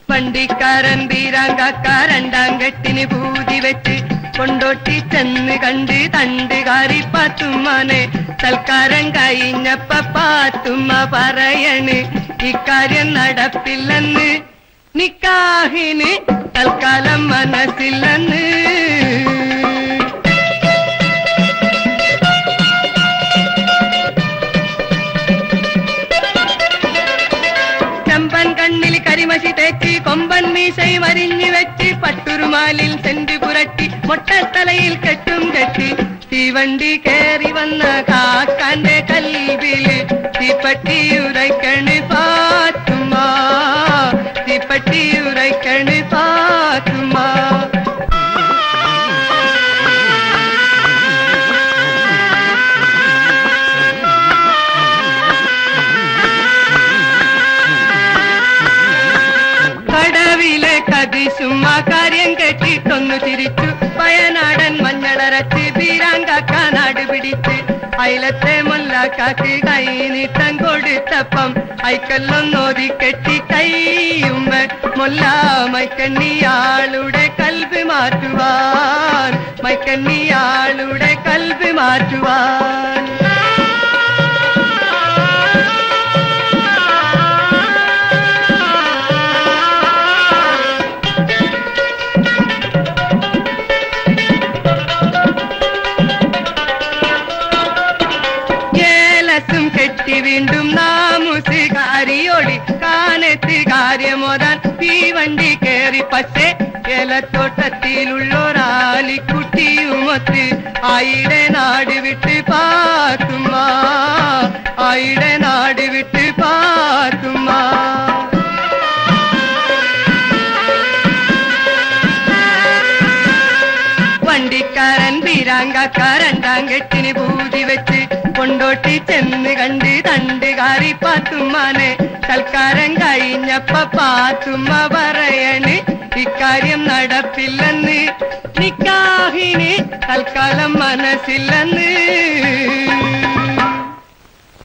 വണ്ടിക്കാരൻ വീരാങ്കക്കാരണ്ടാം കെട്ടിന് പൂതി വെച്ച് കൊണ്ടോട്ടി ചെന്ന് കണ്ട് തണ്ടുകാരി പാത്തുമ്മാനെ തൽക്കാരം കഴിഞ്ഞപ്പ പാത്തുമ്മ പറയണ് ഇക്കാര്യം നടപ്പില്ലെന്ന് നിക്കാഹിന് തൽക്കാലം മനസ്സില്ലെന്ന് ചെമ്പൻ കണ്ണിൽ കരിമശി തേച്ച് കൊമ്പൻ മീശൈ വരിഞ്ഞു വെച്ച് പട്ടുരുമാലിൽ സെന്റ് പുരട്ടി മൊട്ടത്തലയിൽ കെട്ടും കെട്ടി തീവണ്ടി കേറി വന്ന കാക്കാന്റെ കൽവില് തീപ്പട്ടി ഉരയ്ക്കണ് പാത്തുമ്മ തീപ്പട്ടി ഉരയ്ക്കണ് പാത്തുമ്മ കടവിലെ കതിശുമ്മ കാര്യം കെട്ടിട്ടൊന്നു ചിരിച്ചു പയനാടൻ മഞ്ഞളരച്ച് ബീരാങ്കാക്കാനാട് പിടിച്ച് അയലത്തെ മുല്ലാക്കാക്ക് കൈ നീട്ടം കൊടുത്തപ്പം ഐക്കല്ലൊന്നോതി കെട്ടി കൈയുമ്മ മുല്ല മൈക്കണ്ണിയാളുടെ കൽബ് മാറ്റുവാൻ മൈക്കണ്ണിയാളുടെ കൽബ് മാറ്റുവാൻ ഏലസും കെട്ടി വീണ്ടും നാമുസുകാരിയോടി കാനത്ത് കാര്യമോതാൻ തീവണ്ടി കേറി പക്ഷേ ഏലത്തോട്ടത്തിലുള്ളൊരാലിക്കുട്ടിയുമൊത്ത് ആയിടെ നാട് വിട്ട് പാത്തുമ്മ ആയിടെ നാട് വിട്ട് പാത്തുമ്മ വണ്ടിക്കാരൻ വീരാങ്കക്കാരണ്ടാം കെട്ടിന് പൂതി വെച്ച് കൊണ്ടോട്ടി ചെന്ന് കണ്ട് തണ്ടുകാരി പാത്തുമ്മാനെ തൽക്കാരം കഴിഞ്ഞപ്പ പാത്തുമ്മ പറയണ് ഇക്കാര്യം നടപ്പില്ലെന്ന് നിക്കാഹിന് തൽക്കാലം മനസ്സില്ലെന്ന്